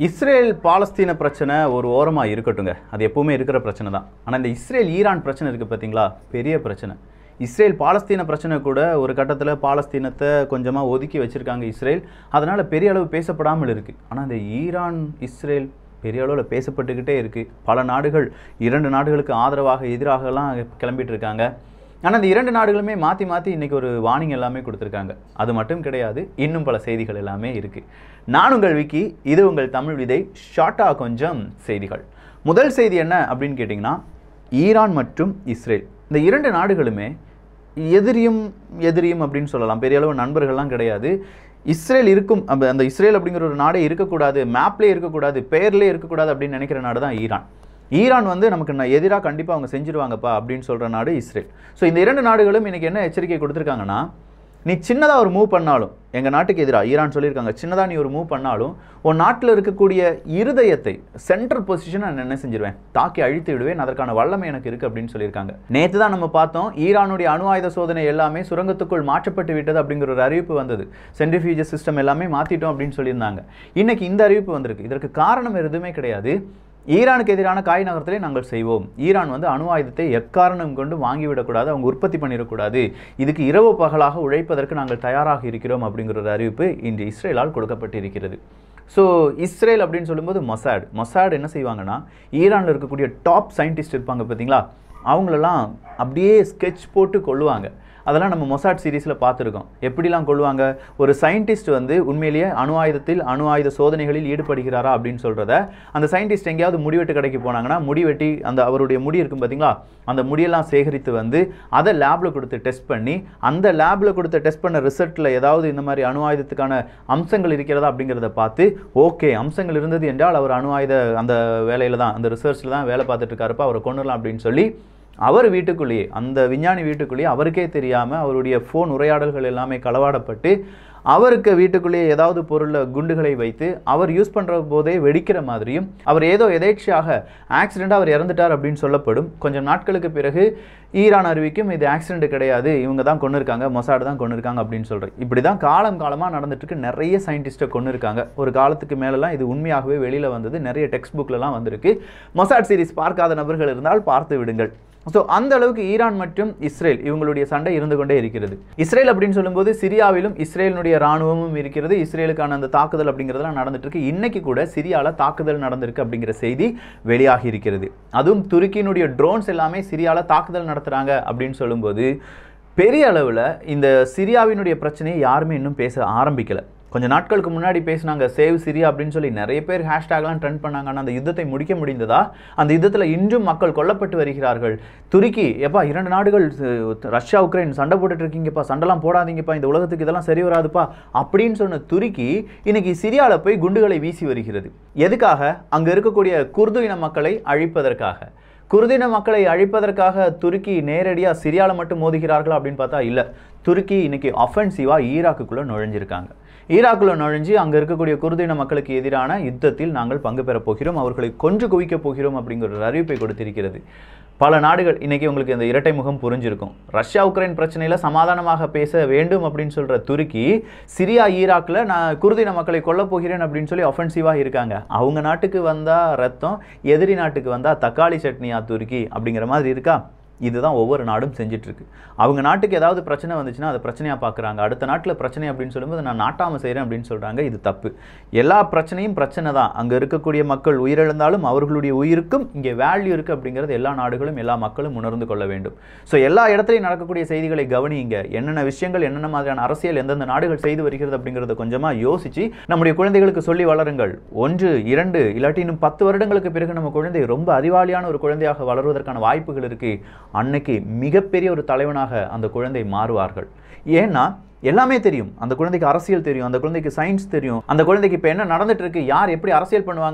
Israel பாலஸ்தீன பிரச்சனை ஒரு ஓரமாக இருக்கட்டுங்க அது எப்பவுமே இருக்கிற பிரச்சனை தான் ஆனால் இந்த இஸ்ரேல் ஈரான் பிரச்சனை இருக்குது பார்த்தீங்களா பெரிய பிரச்சனை இஸ்ரேல் பாலஸ்தீன பிரச்சனை கூட ஒரு கட்டத்தில் பாலஸ்தீனத்தை கொஞ்சமாக ஒதுக்கி வச்சுருக்காங்க இஸ்ரேல் அதனால் பெரிய அளவு பேசப்படாமல் இருக்குது ஆனால் இந்த ஈரான் இஸ்ரேல் பெரிய அளவில் பேசப்பட்டுக்கிட்டே இருக்குது பல நாடுகள் இரண்டு நாடுகளுக்கு ஆதரவாக எதிராகலாம் கிளம்பிட்டு இருக்காங்க ஆனால் இந்த இரண்டு நாடுகளுமே மாற்றி மாற்றி இன்றைக்கி ஒரு வார்னிங் எல்லாமே கொடுத்துருக்காங்க அது மட்டும் கிடையாது இன்னும் பல செய்திகள் எல்லாமே இருக்குது நான் உங்கள் விக்கி இது உங்கள் தமிழ் விதை ஷார்ட்டாக கொஞ்சம் செய்திகள் முதல் செய்தி என்ன அப்படின்னு கேட்டிங்கன்னா ஈரான் மற்றும் இஸ்ரேல் இந்த இரண்டு நாடுகளுமே எதிரியும் எதிரியும் அப்படின்னு சொல்லலாம் பெரிய அளவு நண்பர்கள்லாம் கிடையாது இஸ்ரேல் இருக்கும் அந்த அந்த இஸ்ரேல் அப்படிங்கிற ஒரு நாடே இருக்கக்கூடாது மேப்லேயே இருக்கக்கூடாது பெயர்லேயே இருக்கக்கூடாது அப்படின்னு நினைக்கிற நாடு தான் ஈரான் ஈரான் வந்து நமக்கு நான் எதிராக கண்டிப்பாக அவங்க செஞ்சிருவாங்கப்பா அப்படின்னு சொல்கிற நாடு இஸ்ரேல் ஸோ இந்த இரண்டு நாடுகளும் இன்றைக்கி என்ன எச்சரிக்கை கொடுத்துருக்காங்கன்னா நீ சின்னதாக ஒரு மூவ் பண்ணாலும் எங்கள் நாட்டுக்கு எதிராக ஈரான் சொல்லியிருக்காங்க சின்னதாக நீ ஒரு மூவ் பண்ணாலும் உன் நாட்டில் இருக்கக்கூடிய இருதயத்தை சென்ட்ரல் பொசிஷனை நான் என்ன செஞ்சிருவேன் தாக்கி அழித்து விடுவேன் அதற்கான வல்லமை எனக்கு இருக்குது அப்படின்னு சொல்லியிருக்காங்க நேற்று தான் நம்ம பார்த்தோம் ஈரானுடைய அணு ஆயுத சோதனை எல்லாமே சுரங்கத்துக்குள் மாற்றப்பட்டு விட்டது அப்படிங்கிற ஒரு அறிவிப்பு வந்தது சென்ட்ரிஃபியூஜ் சிஸ்டம் எல்லாமே மாற்றிட்டோம் அப்படின்னு சொல்லியிருந்தாங்க இன்னைக்கு இந்த அறிவிப்பு வந்திருக்கு இதற்கு காரணம் எதுவுமே கிடையாது ஈரானுக்கு எதிரான காய் நகரத்திலே நாங்கள் செய்வோம் ஈரான் வந்து அணு ஆயுதத்தை எக்காரணம் கொண்டு வாங்கிவிடக்கூடாது அவங்க உற்பத்தி பண்ணிடக்கூடாது இதுக்கு இரவு பகலாக உழைப்பதற்கு நாங்கள் தயாராக இருக்கிறோம் அப்படிங்கிற ஒரு அறிவிப்பு இன்று இஸ்ரேலால் கொடுக்கப்பட்டிருக்கிறது ஸோ இஸ்ரேல் அப்படின்னு சொல்லும்போது மொசாட் மொசாட் என்ன செய்வாங்கன்னா ஈரானில் இருக்கக்கூடிய டாப் சயின்டிஸ்ட் இருப்பாங்க பார்த்தீங்களா அவங்களெல்லாம் அப்படியே ஸ்கெட்ச் போட்டு கொள்ளுவாங்க அதெல்லாம் நம்ம மொசாட் சீரீஸில் பார்த்துருக்கோம் எப்படிலாம் கொள்வாங்க ஒரு சயின்டிஸ்ட் வந்து உண்மையிலேயே அணு ஆயுதத்தில் அணு ஆயுத சோதனைகளில் ஈடுபடுகிறாரா அப்படின்னு சொல்கிறத அந்த சயின்டிஸ்ட் எங்கேயாவது முடிவெட்டு கடைக்கு போனாங்கன்னா முடிவெட்டி அந்த அவருடைய முடி இருக்கும் பார்த்தீங்களா அந்த முடியெல்லாம் சேகரித்து வந்து அதை லேபில் கொடுத்து டெஸ்ட் பண்ணி அந்த லேபில் கொடுத்து டெஸ்ட் பண்ண ரிசல்ட்டில் ஏதாவது இந்த மாதிரி அணு ஆயுதத்துக்கான அம்சங்கள் இருக்கிறதா அப்படிங்கிறத பார்த்து ஓகே அம்சங்கள் இருந்தது என்றால் அவர் அணு ஆயுத அந்த வேலையில் தான் அந்த ரிசர்ச்சில் தான் வேலை பார்த்துட்டு இருக்காருப்பா அவரை கொண்டுலாம் அப்படின்னு சொல்லி அவர் வீட்டுக்குள்ளேயே அந்த விஞ்ஞானி வீட்டுக்குள்ளேயே அவருக்கே தெரியாமல் அவருடைய ஃபோன் உரையாடல்கள் எல்லாமே களவாடப்பட்டு அவருக்கு வீட்டுக்குள்ளேயே ஏதாவது பொருளில் குண்டுகளை வைத்து அவர் யூஸ் பண்ணுற போதே வெடிக்கிற மாதிரியும் அவர் ஏதோ எதேட்சியாக ஆக்சிடெண்ட்டாக அவர் இறந்துட்டார் அப்படின்னு சொல்லப்படும் கொஞ்சம் நாட்களுக்கு பிறகு ஈரான் அறிவிக்கும் இது ஆக்சிடென்ட் கிடையாது இவங்க தான் கொண்டு இருக்காங்க மொசாடு தான் கொண்டு இருக்காங்க அப்படின்னு சொல்கிறேன் இப்படி தான் காலம் காலமாக நடந்துட்டு இருக்கு நிறைய சயின்டிஸ்ட்டை கொண்டு இருக்காங்க ஒரு காலத்துக்கு மேலெலாம் இது உண்மையாகவே வெளியில் வந்தது நிறைய டெக்ஸ்ட் புக்லலாம் வந்திருக்கு மொசாட் சீரிஸ் பார்க்காத நபர்கள் இருந்தால் பார்த்து விடுங்கள் ஸோ அந்த அளவுக்கு ஈரான் மற்றும் இஸ்ரேல் இவங்களுடைய சண்டை இருந்து கொண்டே இருக்கிறது இஸ்ரேல் அப்படின்னு சொல்லும்போது சிரியாவிலும் இஸ்ரேலினுடைய ராணுவமும் இருக்கிறது இஸ்ரேலுக்கான அந்த தாக்குதல் அப்படிங்கிறதெல்லாம் நடந்துட்டு இருக்கு இன்னைக்கு கூட சிரியாவில் தாக்குதல் நடந்திருக்கு அப்படிங்கிற செய்தி வெளியாகி இருக்கிறது அதுவும் துருக்கியினுடைய ட்ரோன்ஸ் எல்லாமே சிரியாவில் தாக்குதல் நடத்துகிறாங்க அப்படின்னு சொல்லும்போது பெரிய அளவில் இந்த சிரியாவினுடைய பிரச்சனையை யாருமே இன்னும் பேச ஆரம்பிக்கலை கொஞ்சம் நாட்களுக்கு முன்னாடி பேசினாங்க சேவ் சிரியா அப்படின்னு சொல்லி நிறைய பேர் ஹேஷ்டேக்லாம் ட்ரெண்ட் பண்ணாங்க ஆனால் அந்த யுத்தத்தை முடிக்க முடிந்ததா அந்த யுத்தத்தில் இன்றும் மக்கள் கொல்லப்பட்டு வருகிறார்கள் துருக்கி எப்பா இரண்டு நாடுகள் ரஷ்யா உக்ரைன் சண்டை போட்டுட்டு இருக்கீங்கப்பா சண்டைலாம் போடாதீங்கப்பா இந்த உலகத்துக்கு இதெல்லாம் சரி வராதுப்பா அப்படின்னு சொன்ன துருக்கி இன்னைக்கு சிரியாவில் போய் குண்டுகளை வீசி வருகிறது எதுக்காக அங்கே இருக்கக்கூடிய குர்து இன மக்களை அழிப்பதற்காக குர்தின மக்களை அழிப்பதற்காக துருக்கி நேரடியாக சிரியாவில் மட்டும் மோதுகிறார்களா அப்படின்னு பார்த்தா இல்லை துருக்கி இன்னைக்கு அஃபென்சிவாக ஈராக்குக்குள்ளே நுழைஞ்சிருக்காங்க ஈராக்குள்ள நுழைஞ்சு அங்கே இருக்கக்கூடிய குர்தின மக்களுக்கு எதிரான யுத்தத்தில் நாங்கள் பங்கு பெறப் போகிறோம் அவர்களை கொன்று குவிக்கப் போகிறோம் அப்படிங்கிற ஒரு அறிவிப்பை கொடுத்திருக்கிறது பல நாடுகள் இன்னைக்கு உங்களுக்கு இந்த இரட்டை முகம் புரிஞ்சிருக்கும் ரஷ்யா உக்ரைன் பிரச்சனையில் சமாதானமாக பேச வேண்டும் அப்படின்னு சொல்கிற துருக்கி சிரியா ஈராக்கில் நான் குர்தின மக்களை கொல்லப் போகிறேன் அப்படின்னு சொல்லி ஒஃபென்சிவாக இருக்காங்க அவங்க நாட்டுக்கு வந்தால் ரத்தம் எதிரி நாட்டுக்கு வந்தால் தக்காளி சட்னியா துருக்கி அப்படிங்கிற மாதிரி இருக்கா இதுதான் ஒவ்வொரு நாடும் செஞ்சிட்ருக்கு அவங்க நாட்டுக்கு ஏதாவது பிரச்சனை வந்துச்சுன்னா அதை பிரச்சனையாக பார்க்குறாங்க அடுத்த நாட்டில் பிரச்சனை அப்படின்னு சொல்லும்போது நான் நாட்டாமல் செய்கிறேன் அப்படின்னு சொல்கிறாங்க இது தப்பு எல்லா பிரச்சனையும் பிரச்சனை தான் அங்கே இருக்கக்கூடிய மக்கள் உயிரிழந்தாலும் அவர்களுடைய உயிருக்கும் இங்கே வேல்யூ இருக்குது அப்படிங்கிறது எல்லா நாடுகளும் எல்லா மக்களும் உணர்ந்து கொள்ள வேண்டும் ஸோ எல்லா இடத்துலையும் நடக்கக்கூடிய செய்திகளை கவனிங்க என்னென்ன விஷயங்கள் என்னென்ன மாதிரியான அரசியல் எந்தெந்த நாடுகள் செய்து வருகிறது அப்படிங்கிறத கொஞ்சமாக யோசித்து நம்முடைய குழந்தைகளுக்கு சொல்லி வளருங்கள் ஒன்று இரண்டு இல்லாட்டி இன்னும் பத்து வருடங்களுக்கு பிறகு நம்ம குழந்தை ரொம்ப அறிவாளியான ஒரு குழந்தையாக வளருவதற்கான வாய்ப்புகள் இருக்குது அன்னைக்கு மிகப்பெரிய ஒரு தலைவனாக அந்த குழந்தை மாறுவார்கள் ஏன்னா எல்லாமே தெரியும் அந்த குழந்தைக்கு அரசியல் தெரியும் அந்த குழந்தைக்கு சயின்ஸ் தெரியும் அந்த குழந்தைக்கு இப்போ என்ன நடந்துட்டு இருக்கு யார் எப்படி அரசியல் பண்ணுவாங்க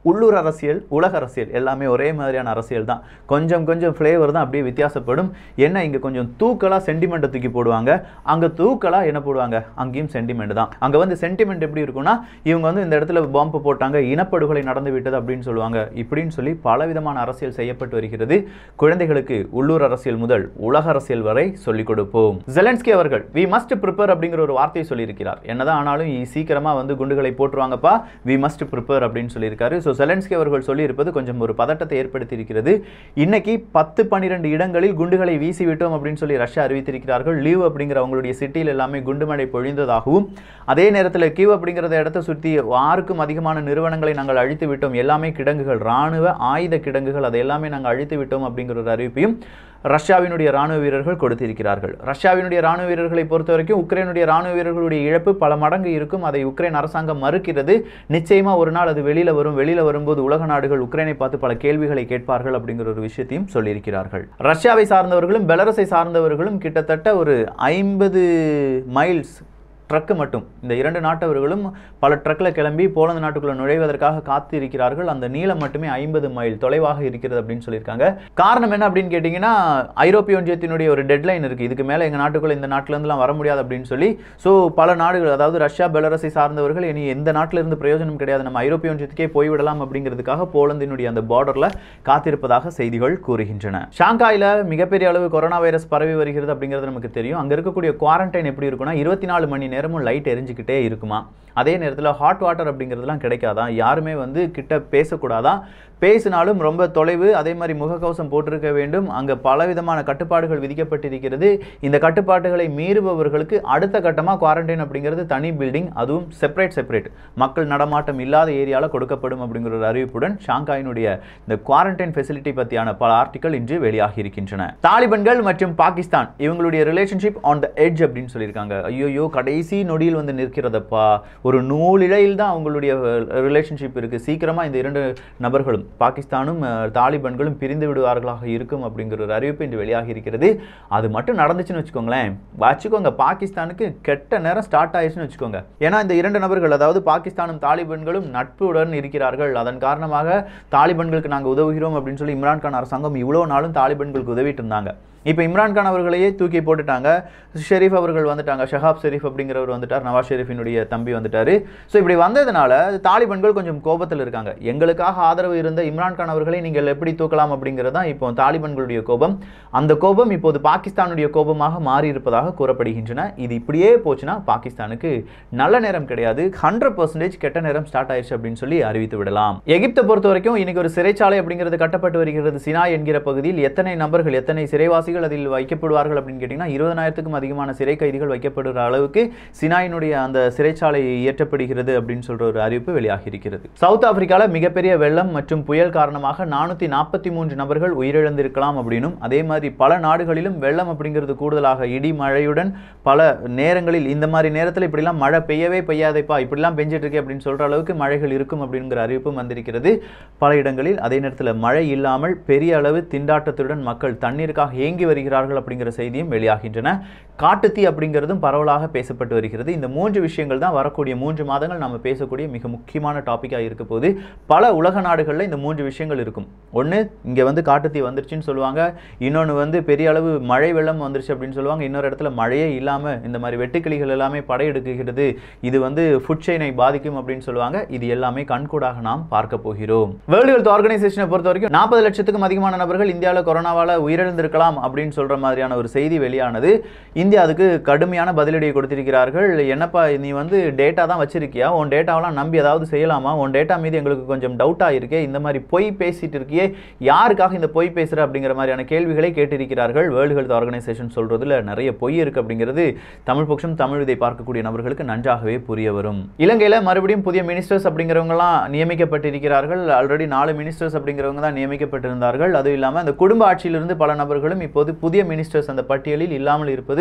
உள்ளூர் அரசியல் உலக அரசியல் எல்லாமே ஒரே மாதிரியான அரசியல் தான் கொஞ்சம் கொஞ்சம் ஃப்ளேவர் தான் அப்படியே வித்தியாசப்படும் என்ன இங்கே கொஞ்சம் தூக்கலாக சென்டிமெண்ட்டை தூக்கி போடுவாங்க அங்கே தூக்கலாக என்ன போடுவாங்க அங்கேயும் சென்டிமெண்ட் தான் அங்கே வந்து சென்டிமெண்ட் எப்படி இருக்கும்னா இவங்க வந்து இந்த இடத்துல பாம்பு போட்டாங்க இனப்படுகொலை நடந்து விட்டது அப்படின்னு சொல்லுவாங்க இப்படின்னு சொல்லி பலவிதமான அரசியல் செய்யப்பட்டு வருகிறது குழந்தைகளுக்கு உள்ளூர் அரசியல் முதல் உலக அரசியல் வரை சொல்லிக் கொடுப்போம் ஜெலன்ஸ்கி அவர்கள் வி மஸ்ட் ப்ரிப்பேர் அப்படிங்கிற ஒரு வார்த்தையை சொல்லியிருக்கிறார் என்னதான் ஆனாலும் இ- சீக்கிரமா வந்து குண்டுகளை போட்டுருவாங்கப்பா வி மஸ்ட் ப்ரிப்பேர் அப்படின்னு சொல்லியிருக்காரு ஸோ செலன்ஸ்கி அவர்கள் சொல்லியிருப்பது கொஞ்சம் ஒரு பதட்டத்தை ஏற்படுத்தி இருக்கிறது இன்னைக்கு பத்து பன்னிரெண்டு இடங்களில் குண்டுகளை வீசி விட்டோம் அப்படின்னு சொல்லி ரஷ்யா அறிவித்திருக்கிறார்கள் லீவ் அப்படிங்கிற அவங்களுடைய சிட்டியில் எல்லாமே குண்டுமழை பொழிந்ததாகவும் அதே நேரத்தில் கீவ் அப்படிங்கிறத இடத்தை சுற்றி ஆறுக்கும் அதிகமான நிறுவனங்களை நாங்கள் அழித்து விட்டோம் எல்லாமே கிடங்குகள் ராணுவ ஆயுத கிடங்குகள் அதை எல்லாமே நாங்கள் அழித்து விட்டோம் அப்படிங்கிற ஒரு அறிவிப்பையும் ரஷ்யாவினுடைய ராணுவ வீரர்கள் கொடுத்திருக்கிறார்கள் ரஷ்யாவினுடைய ராணுவ வீரர்களை பொறுத்த வரைக்கும் உக்ரைனுடைய ராணுவ வீரர்களுடைய இழப்பு பல மடங்கு இருக்கும் அதை உக்ரைன் அரசாங்கம் மறுக்கிறது நிச்சயமா ஒரு நாள் அது வெளியில வரும் வெளியில வரும்போது உலக நாடுகள் உக்ரைனை பார்த்து பல கேள்விகளை கேட்பார்கள் அப்படிங்கிற ஒரு விஷயத்தையும் சொல்லியிருக்கிறார்கள் ரஷ்யாவை சார்ந்தவர்களும் பெலரஸை சார்ந்தவர்களும் கிட்டத்தட்ட ஒரு ஐம்பது மைல்ஸ் ட்ரக்கு மட்டும் இந்த இரண்டு நாட்டவர்களும் பல ட்ரக்கில் கிளம்பி போலந்து நாட்டுக்குள்ள நுழைவதற்காக காத்து இருக்கிறார்கள் அந்த நீளம் மட்டுமே ஐம்பது மைல் தொலைவாக இருக்கிறது அப்படின்னு சொல்லியிருக்காங்க காரணம் என்ன அப்படின்னு கேட்டிங்கன்னா ஐரோப்பிய ஒன்றியத்தினுடைய ஒரு டெட்லைன் இருக்குது இதுக்கு மேலே எங்கள் நாட்டுக்குள்ள இந்த நாட்டிலேருந்துலாம் வர முடியாது அப்படின்னு சொல்லி ஸோ பல நாடுகள் அதாவது ரஷ்யா பெலரஸை சார்ந்தவர்கள் இனி எந்த நாட்டில இருந்து பிரயோஜனம் கிடையாது நம்ம ஐரோப்பிய ஒன்றியத்துக்கே போய்விடலாம் அப்படிங்கிறதுக்காக போலந்தினுடைய அந்த பார்டரில் காத்திருப்பதாக செய்திகள் கூறுகின்றன ஷாங்காயில் மிகப்பெரிய அளவு கொரோனா வைரஸ் பரவி வருகிறது அப்படிங்கிறது நமக்கு தெரியும் அங்கே இருக்கக்கூடிய குவாரண்டைன் எப்படி இருக்குன்னா இருபத்தி நாலு மணி நேரமும் லைட் எரிஞ்சுக்கிட்டே இருக்குமா அதே நேரத்தில் ஹாட் வாட்டர் அப்படிங்கிறதுலாம் கிடைக்காதான் யாருமே வந்து கிட்ட பேசக்கூடாதான் பேசினாலும் ரொம்ப தொலைவு அதே மாதிரி முகக்கவசம் போட்டிருக்க வேண்டும் அங்கே பலவிதமான கட்டுப்பாடுகள் விதிக்கப்பட்டிருக்கிறது இந்த கட்டுப்பாடுகளை மீறுபவர்களுக்கு அடுத்த கட்டமாக குவாரண்டைன் அப்படிங்கிறது தனி பில்டிங் அதுவும் செப்பரேட் செப்பரேட் மக்கள் நடமாட்டம் இல்லாத ஏரியாவில் கொடுக்கப்படும் அப்படிங்கிற ஒரு அறிவிப்புடன் ஷாங்காயினுடைய இந்த குவாரண்டைன் ஃபெசிலிட்டி பற்றியான பல ஆர்டிக்கல் இன்று வெளியாகி இருக்கின்றன தாலிபன்கள் மற்றும் பாகிஸ்தான் இவங்களுடைய ரிலேஷன்ஷிப் ஆன் த எட்ஜ் அப்படின்னு சொல்லியிருக்காங்க ஐயோயோ கடைசி நொடியில் வந்து நிற்கிறதப்பா ஒரு நூலிழையில் தான் அவங்களுடைய ரிலேஷன்ஷிப் இருக்குது சீக்கிரமாக இந்த இரண்டு நபர்களும் பாகிஸ்தானும் அஹ், தாலிபன்களும் பிரிந்து விடுவார்களாக இருக்கும் அப்படிங்கிற ஒரு அறிவிப்பு இன்று வெளியாகி இருக்கிறது அது மட்டும் நடந்துச்சுன்னு வச்சுக்கோங்களேன் வச்சுக்கோங்க பாகிஸ்தானுக்கு கெட்ட நேரம் ஸ்டார்ட் ஆயிடுச்சுன்னு வச்சுக்கோங்க ஏன்னா இந்த இரண்டு நபர்கள் அதாவது பாகிஸ்தானும் தாலிபன்களும் நட்புடன் இருக்கிறார்கள் அதன் காரணமாக தாலிபன்களுக்கு நாங்கள் உதவுகிறோம் அப்படின்னு சொல்லி இம்ரான்கான் அரசாங்கம் இவ்வளோ நாளும் தாலிபன்களுக்கு உதவிட்டு இருந்தாங்க இப்போ இம்ரான்கான் அவர்களையே தூக்கி போட்டுட்டாங்க ஷெரீஃப் அவர்கள் வந்துட்டாங்க ஷஹாப் ஷெரீஃப் அப்படிங்கிறவர் வந்துட்டார் நவாஸ் ஷெரீஃபினுடைய தம்பி வந்துட்டாரு ஸோ இப்படி வந்ததுனால தாலிபன்கள் கொஞ்சம் கோபத்தில் இருக்காங்க எங்களுக்காக ஆதரவு இருந்த இம்ரான்கான் அவர்களை நீங்கள் எப்படி தூக்கலாம் அப்படிங்கிறது தான் இப்போ தாலிபன்களுடைய கோபம் அந்த கோபம் இப்போது பாகிஸ்தானுடைய கோபமாக மாறி இருப்பதாக கூறப்படுகின்றன இது இப்படியே போச்சுன்னா பாகிஸ்தானுக்கு நல்ல நேரம் கிடையாது ஹண்ட்ரட் பர்சன்டேஜ் கெட்ட நேரம் ஸ்டார்ட் ஆயிடுச்சு அப்படின்னு சொல்லி அறிவித்து விடலாம் எகிப்தை பொறுத்த வரைக்கும் இன்னைக்கு ஒரு சிறைச்சாலை அப்படிங்கிறது கட்டப்பட்டு வருகிறது சினா என்கிற பகுதியில் எத்தனை நபர்கள் எத்தனை சிறைவாசிகள் அதில் வைக்கப்படுவார்கள் அப்படின்னு கேட்டிங்கன்னா இருபதனாயிரத்துக்கும் அதிகமான சிறை கைதிகள் வைக்கப்படுற அளவுக்கு சினாயினுடைய அந்த சிறைச்சாலை இயற்றப்படுகிறது அப்படின்னு சொல்ற ஒரு அறிவிப்பு வெளியாகி இருக்கிறது சவுத் ஆப்பிரிக்காவில் மிகப்பெரிய வெள்ளம் மற்றும் புயல் காரணமாக நானூற்றி நாற்பத்தி மூன்று நபர்கள் உயிரிழந்திருக்கலாம் அப்படின்னும் அதே மாதிரி பல நாடுகளிலும் வெள்ளம் அப்படிங்கிறது கூடுதலாக இடி மழையுடன் பல நேரங்களில் இந்த மாதிரி நேரத்தில் இப்படிலாம் மழை பெய்யவே பெய்யாதேப்பா இப்படிலாம் பெஞ்சிட்டு இருக்கே அப்படின்னு சொல்ற அளவுக்கு மழைகள் இருக்கும் அப்படிங்கிற அறிவிப்பும் வந்திருக்கிறது பல இடங்களில் அதே நேரத்தில் மழை இல்லாமல் பெரிய அளவு திண்டாட்டத்துடன் மக்கள் தண்ணீருக்காக ஏங்கி வருகிறார்கள் அப்படிங்கிற செய்தியும் வெளியாகின்றன காட்டுத்தீ அப்படிங்கிறதும் பரவலாக பேசப்பட்டு வருகிறது இந்த மூன்று விஷயங்கள் தான் வரக்கூடிய மூன்று மாதங்கள் நம்ம பேசக்கூடிய மிக முக்கியமான டாப்பிக்காக இருக்க போது பல உலக நாடுகளில் இந்த மூன்று விஷயங்கள் இருக்கும் ஒன்று இங்கே வந்து காட்டுத்தீ வந்துருச்சுன்னு சொல்லுவாங்க இன்னொன்று வந்து பெரிய அளவு மழை வெள்ளம் வந்துருச்சு அப்படின்னு சொல்லுவாங்க இன்னொரு இடத்துல மழையே இல்லாமல் இந்த மாதிரி வெட்டுக்கிளிகள் எல்லாமே படையெடுக்குகிறது இது வந்து ஃபுட் செயினை பாதிக்கும் அப்படின்னு சொல்லுவாங்க இது எல்லாமே கண்கூடாக நாம் பார்க்க போகிறோம் வேர்ல்டு ஹெல்த் ஆர்கனைசேஷனை பொறுத்த வரைக்கும் நாற்பது லட்சத்துக்கும் அதிகமான நபர்கள் இந்தியாவில் கொரோனாவால் உயிரிழந்திருக்கலாம் அப்படின்னு சொல்ற மாதிரியான ஒரு செய்தி வெளியானது இந்தியா அதுக்கு கடுமையான பதிலடியை கொடுத்திருக்கிறார்கள் என்னப்பா நீ வந்து டேட்டா தான் வச்சிருக்கியா உன் டேட்டாவெல்லாம் நம்பி ஏதாவது செய்யலாமா உன் டேட்டா மீது எங்களுக்கு கொஞ்சம் டவுட்டாக இருக்கே இந்த மாதிரி பொய் பேசிட்டு இருக்கியே யாருக்காக இந்த பொய் பேசுற அப்படிங்கிற மாதிரியான கேள்விகளை கேட்டிருக்கிறார்கள் வேர்ல்டு ஹெல்த் ஆர்கனைசேஷன் சொல்றதுல நிறைய பொய் இருக்கு அப்படிங்கிறது தமிழ் பட்சம் தமிழ் இதை பார்க்கக்கூடிய நபர்களுக்கு நன்றாகவே புரிய வரும் இலங்கையில மறுபடியும் புதிய மினிஸ்டர்ஸ் அப்படிங்கிறவங்கலாம் நியமிக்கப்பட்டிருக்கிறார்கள் ஆல்ரெடி நாலு மினிஸ்டர்ஸ் அப்படிங்கிறவங்க தான் நியமிக்கப்பட்டிருந்தார்கள் அதுவும் இல்லாமல் அந்த குடும்ப ஆட்சியிலிருந்து பல நபர்களும் இப்போது புதிய மினிஸ்டர்ஸ் அந்த பட்டியலில் இல்லாமல் இருப்பது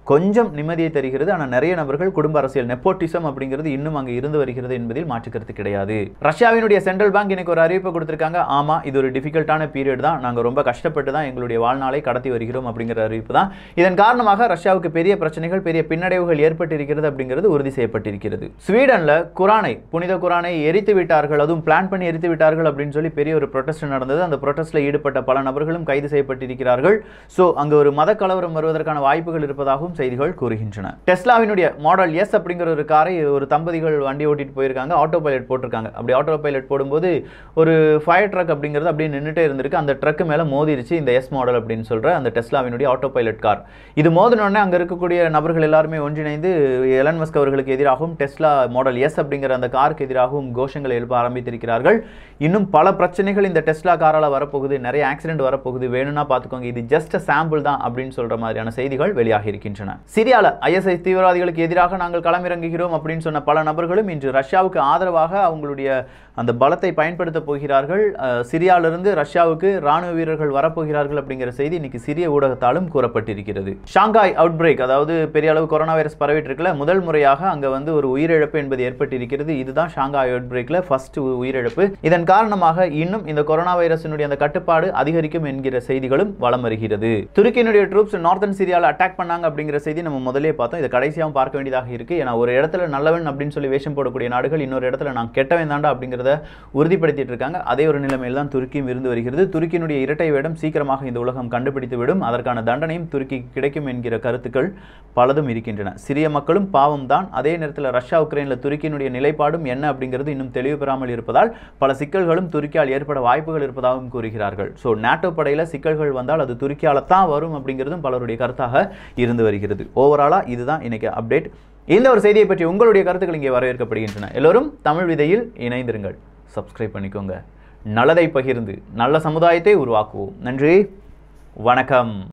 கொஞ்சம் நிம்மதியை தருகிறது ஆனால் நிறைய நபர்கள் குடும்ப அரசியல் நெப்போட்டிசம் அப்படிங்கிறது இன்னும் அங்கே இருந்து வருகிறது என்பதில் மாற்றுக்கருத்து கிடையாது ரஷ்யாவினுடைய சென்ட்ரல் பேங்க் எனக்கு ஒரு அறிவிப்பு கொடுத்திருக்காங்க ஆமா இது ஒரு டிஃபிகல்ட்டான பீரியட் தான் நாங்கள் ரொம்ப கஷ்டப்பட்டு தான் எங்களுடைய வாழ்நாளை கடத்தி வருகிறோம் அப்படிங்கிற அறிவிப்பு தான் இதன் காரணமாக ரஷ்யாவுக்கு பெரிய பிரச்சனைகள் பெரிய பின்னடைவுகள் ஏற்பட்டிருக்கிறது அப்படிங்கிறது உறுதி செய்யப்பட்டிருக்கிறது ஸ்வீடன்ல குரானை புனித குரானை எரித்து விட்டார்கள் அதுவும் பிளான் பண்ணி எரித்து விட்டார்கள் அப்படின்னு சொல்லி பெரிய ஒரு ப்ரொட்டஸ்ட் நடந்தது அந்த ப்ரொட்டஸ்ட்ல ஈடுபட்ட பல நபர்களும் கைது செய்யப்பட்டிருக்கிறார்கள் ஸோ அங்கே ஒரு மத கலவரம் வருவதற்கான வாய்ப்புகள் இருப்பதாகவும் செய்திகள் கூறுகின்றன டெஸ்லாவினுடைய மாடல் எஸ் அப்படிங்கிற ஒரு காரை ஒரு தம்பதிகள் வண்டி ஓட்டிட்டு போயிருக்காங்க ஆட்டோ பைலட் போட்டிருக்காங்க அப்படி ஆட்டோ பைலட் போடும்போது ஒரு ஃபயர் ட்ரக் அப்படிங்கிறது அப்படியே நின்றுட்டே இருந்திருக்கு அந்த ட்ரக் மேலே மோதிருச்சு இந்த எஸ் மாடல் அப்படின்னு சொல்ற அந்த டெஸ்லாவினுடைய ஆட்டோ பைலட் கார் இது மோதினோடனே அங்கே இருக்கக்கூடிய நபர்கள் எல்லாருமே ஒன்றிணைந்து எலன் மஸ்க் அவர்களுக்கு எதிராகவும் டெஸ்லா மாடல் எஸ் அப்படிங்கிற அந்த காருக்கு எதிராகவும் கோஷங்களை எழுப்ப ஆரம்பித்திருக்கிறார்கள் இன்னும் பல பிரச்சனைகள் இந்த டெஸ்லா காரால் வரப்போகுது நிறைய ஆக்சிடென்ட் வரப்போகுது வேணும்னா பார்த்துக்கோங்க இது ஜஸ்ட் சாம்பிள் தான் அப்படின்னு சொல்ற மாதிரியான செய்திகள் வெளியாகி இருக்கின்றன சிரியால ஐஎஸ்ஐ தீவிரவாதிகளுக்கு எதிராக நாங்கள் களமிறங்குகிறோம் அப்படின்னு சொன்ன பல நபர்களும் இன்று ரஷ்யாவுக்கு ஆதரவாக அவங்களுடைய அந்த பலத்தை பயன்படுத்த போகிறார்கள் அஹ், சிரியாவிலிருந்து ரஷ்யாவுக்கு ராணுவ வீரர்கள் வரப்போகிறார்கள் அப்படிங்கிற செய்தி இன்னைக்கு சிரிய ஊடகத்தாலும் கூறப்பட்டிருக்கிறது ஷாங்காய் அவுட் பிரேக் அதாவது பெரிய அளவு கொரோனா வைரஸ் பரவிட்டு இருக்குல்ல முதல் முறையாக அங்க வந்து ஒரு உயிரிழப்பு என்பது ஏற்பட்டிருக்கிறது இதுதான் ஷாங்காய் அவுட் பிரேக்ல ஃபர்ஸ்ட் உயிரிழப்பு இதன் காரணமாக இன்னும் இந்த கொரோனா வைரஸினுடைய அந்த கட்டுப்பாடு அதிகரிக்கும் என்கிற செய்திகளும் வலம் வருகிறது துருக்கியினுடைய ட்ரூப்ஸ் நார்த்தன் சிரியாவில் அட்டாக் பண்ணாங்க அப்படிங்கிற செய்தி நம்ம முதலே பார்த்தோம் இதை கடைசியாகவும் பார்க்க வேண்டியதாக இருக்கு ஏன்னா ஒரு இடத்துல நல்லவன் அப்படின்னு சொல்லி வேஷம் போடக்கூடிய நாடுகள் இன்னொரு இடத்துல நான் கெட்டவன் தாண்டா அப்படிங்கிறத உறுதிப்படுத்திட்டு இருக்காங்க அதே ஒரு நிலைமையில் தான் துருக்கியும் இருந்து வருகிறது துருக்கியினுடைய இரட்டை வேடம் சீக்கிரமாக இந்த உலகம் கண்டுபிடித்து விடும் அதற்கான தண்டனையும் துருக்கி கிடைக்கும் என்கிற கருத்துக்கள் பலதும் இருக்கின்றன சிறிய மக்களும் பாவம் தான் அதே நேரத்தில் ரஷ்யா உக்ரைனில் துருக்கியினுடைய நிலைப்பாடும் என்ன அப்படிங்கிறது இன்னும் தெளிவு பெறாமல் இருப்பதால் பல சிக்கல்களும் துருக்கியால் ஏற்பட வாய்ப்புகள் இருப்பதாகவும் கூறுகிறார்கள் ஸோ நாட்டோ படையில் சிக்கல்கள் வந்தால் அது துருக்கியால தான் வரும் அப்படிங்கிறதும் பலருடைய கருத்தாக இருந்து வருகிறது ஓவராலாக இதுதான் இன்னைக்கு அப்டேட் இந்த ஒரு செய்தியை பற்றி உங்களுடைய கருத்துக்கள் இங்கே வரவேற்கப்படுகின்றன எல்லோரும் தமிழ் விதையில் இணைந்திருங்கள் சப்ஸ்கிரைப் பண்ணிக்கோங்க நல்லதை பகிர்ந்து நல்ல சமுதாயத்தை உருவாக்குவோம் நன்றி வணக்கம்